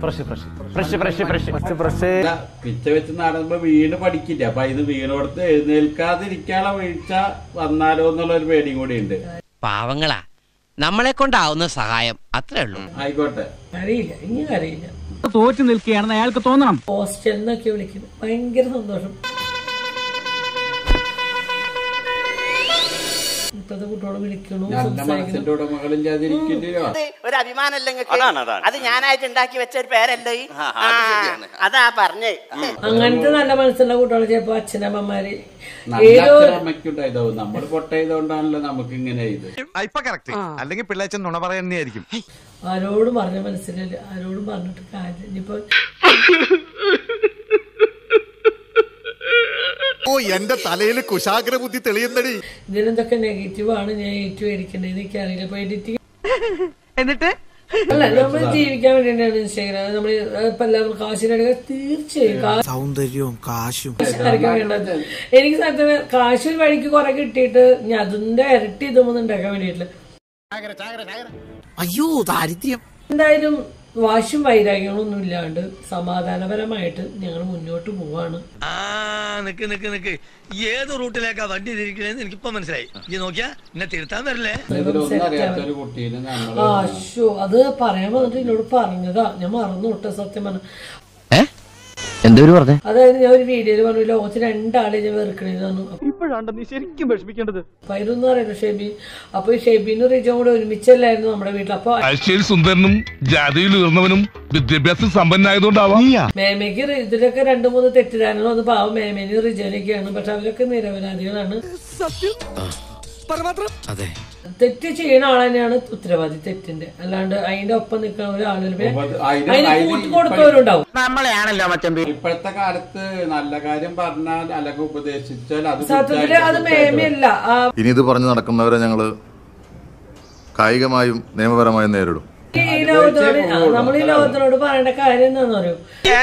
അല്ല, പിച്ച വെച്ച് നടന്നുമ്പോ വീണ് പഠിക്കില്ല അപ്പൊ ഇത് വീണോടത്ത് എഴുന്നേൽക്കാതിരിക്കാനുള്ള വീഴ്ച വന്നാലോ എന്നുള്ള ഒരു പേടിയും കൂടി ഉണ്ട് പാവങ്ങളാ നമ്മളെ കൊണ്ടാവുന്ന സഹായം അത്രേ ഉള്ളൂ ആയിക്കോട്ടെ അറിയില്ല ഇനി അറിയില്ല തോറ്റു നിൽക്കുകയാണെന്ന് അയാൾക്ക് തോന്നണം ഹോസ്റ്റലിൽ നിന്നൊക്കെ വിളിക്കുന്നു ഭയങ്കര സന്തോഷം ഇപ്പത്തെ കുട്ടികളോട് വിളിക്കണു നല്ല സംസാരിക്കുന്നു മനസ്സിന്റെ ഉടമകളില്ലാതിരിക്കില്ലയോ ഒരു അഭിമാനമല്ല നിങ്ങൾക്ക് അത് ഞാനായിട്ട് ഉണ്ടാക്കി വെച്ച ഒരു പേരല്ലേ ഈ? ആ, അതാ പറഞ്ഞേ അങ്ങനത്തെ നല്ല മനസ്സുള്ള കുട്ടികൾ ചിലപ്പോ അച്ഛനമ്മമാര് നല്ല ഏതോ അമ്മയ്ക്കുണ്ടായതാവും നമ്മൾ പൊട്ട ചെയ്തോണ്ടാണല്ലോ നമുക്ക് ഇങ്ങനെ ഇത് ഇപ്പൊ കറക്റ്റ് അല്ലെങ്കിൽ പിള്ളേച്ചൻ നുണ പറയുന്നതായിരിക്കും ആരോടും പറഞ്ഞ മനസ്സിലില്ല ആരോടും പറഞ്ഞിട്ട് കാര്യം ഇനിയിപ്പോ ഓ എന്റെ തലയിൽ കുശാഗ്ര ബുദ്ധി തെളിയുന്നടി ഇതിനെന്തൊക്കെ നെഗറ്റീവ് ആണ് ഞാൻ ഏറ്റവും എടുക്കേണ്ടത് എനിക്ക് അറിയില്ല ഇപ്പൊ എഡിറ്റിംഗ് എന്നിട്ട് അല്ല നമ്മൾ ജീവിക്കാൻ വേണ്ടിയിട്ടാണ് ഇൻസ്റ്റാഗ്രാം നമ്മൾ ഇപ്പൊ എല്ലാവരും കാശിനെടുക്കുക തീർച്ചയായും കാശ് സൗന്ദര്യവും കാശും ആയിരിക്കും വേണ്ടത് എനിക്ക് സത്യം കാശ് ഒരു വഴിക്ക് കുറെ കിട്ടിയിട്ട് ഞാൻ അതിന്റെ ഇരട്ടി ഇതൊന്നും ഉണ്ടാക്കാൻ വേണ്ടിയിട്ടില്ല അയ്യോ ദാരിദ്ര്യം എന്തായാലും വാശും വൈരാഗ്യങ്ങളൊന്നും ഇല്ലാണ്ട് സമാധാനപരമായിട്ട് ഞങ്ങൾ മുന്നോട്ട് പോവാണ് ആ നിക്ക് നിക്ക് നിക്ക് ഏത് റൂട്ടിലേക്കാ വണ്ടി തിരിക്കണേന്ന് എനിക്കിപ്പോ മനസ്സിലായി ഈ നോക്കിയാ എന്നെ തിരുത്താൻ വരില്ലേ ഇതിലൊന്നും അറിയാത്ത ഒരു കുട്ടീനെ നമ്മൾ ആ ഷോ അത് പറയാൻ വന്നിട്ട് എന്നോട് പറഞ്ഞതാ ഞാൻ മറന്നു വിട്ട സത്യം പറഞ്ഞു എന്തോരു പറഞ്ഞേ അതായത് ഞാൻ ഒരു വീഡിയോയിൽ പറഞ്ഞു ലോകത്ത് രണ്ടാളെ ഞാൻ വെറുക്കണേന്ന് പറഞ്ഞു ഇപ്പോഴാണ് നീ ശരിക്കും വിഷമിക്കേണ്ടത് അപ്പൊ ഇതൊന്നും അറിയില്ല ഷെബി അപ്പൊ ഈ ഷെബിനും റിജും കൂടെ ഒരുമിച്ചല്ലായിരുന്നു നമ്മുടെ വീട്ടിൽ അപ്പൊ ഐശ്വര്യ സുന്ദരനും ജാതിയിൽ ഉയർന്നവനും വിദ്യാഭ്യാസം സമ്പന്നായതുകൊണ്ടാവാം മേമയ്ക്ക് റി- ഇതിലൊക്കെ രണ്ടു മൂന്ന് തെറ്റിദ്ധാരണകൾ വന്ന് പാവം മേമേനും റിജനൊക്കെയാണ് പക്ഷെ അവരൊക്കെ നിരപരാധികളാണ് അതെ തെറ്റ് ചെയ്യുന്ന ആൾ തന്നെയാണ് ഉത്തരവാദി തെറ്റിന്റെ അല്ലാണ്ട് അതിന്റെ ഒപ്പം നിൽക്കുന്ന ഒരാളിൽ അത് അതിന് അതിന് അതിന് കൂട്ടി കൊടുത്തവരുണ്ടാവും നമ്മളെയാണല്ലോ മച്ചമ്പി ഇപ്പോഴത്തെ കാലത്ത് നല്ല കാര്യം പറഞ്ഞാൽ അല്ലെങ്കിൽ ഉപദേശിച്ചാൽ അത് സത്യത്തില് അത് മേമയല്ല ആ ഇനി ഇത് പറഞ്ഞു നടക്കുന്നവരെ ഞങ്ങള് കായികമായും നിയമപരമായും നേരിടും ഈ ലോകത്തോട് നമ്മൾ ഈ ലോകത്തിനോട് പറയേണ്ട കാര്യം എന്താന്ന് പറയും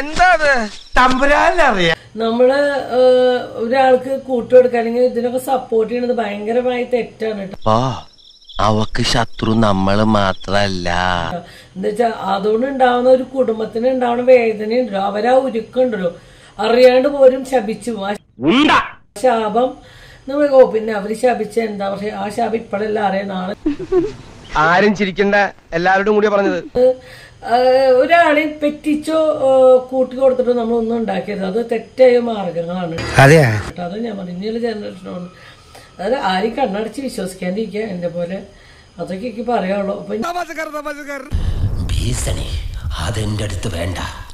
നമ്മള് ഏഹ്, ഒരാൾക്ക് കൂട്ടുകൊടുക്കുകയാണെങ്കിൽ ഇതിനൊക്കെ സപ്പോർട്ട് ചെയ്യുന്നത് ഭയങ്കരമായി തെറ്റാണ് കേട്ടോ ഓ അവക്ക് ശത്രു നമ്മള് മാത്രല്ല എന്താ വെച്ചാ അതുകൊണ്ട് ഉണ്ടാവുന്ന ഒരു കുടുംബത്തിന് ഉണ്ടാവുന്ന വേദന ഉണ്ടല്ലോ അവരാ ഉരുക്കുണ്ടല്ലോ അറിയാണ്ട് പോലും ശപിച്ചു പോകും. ആ ശാപം നമ്മൾ ഓ പിന്നെ അവര് ശപിച്ച എന്താ പക്ഷെ ആ ശാപം ഇപ്പോഴല്ല അറിയാം നാളെ ആരും ചിരിക്കണ്ട എല്ലാവരോടും കൂടിയാ പറഞ്ഞത് ഏഹ്, ഒരാളെ പെറ്റിച്ചോ ഏഹ്, കൂട്ടി കൊടുത്തിട്ടോ നമ്മൾ ഒന്നും ഉണ്ടാക്കരുത് അത് തെറ്റായ മാർഗങ്ങളാണ് കേട്ടോ അത് ഞാൻ പറഞ്ഞു ഇനിയുള്ള ജനറേഷനോട് അതായത് ആരും കണ്ണടച്ച് വിശ്വസിക്കാണ്ടിരിക്കുക എന്റെ പോലെ അതൊക്കെ എനിക്ക് പറയാനുള്ളൂ അപ്പൊ ഭീഷണി അതെന്റെ അടുത്ത് വേണ്ട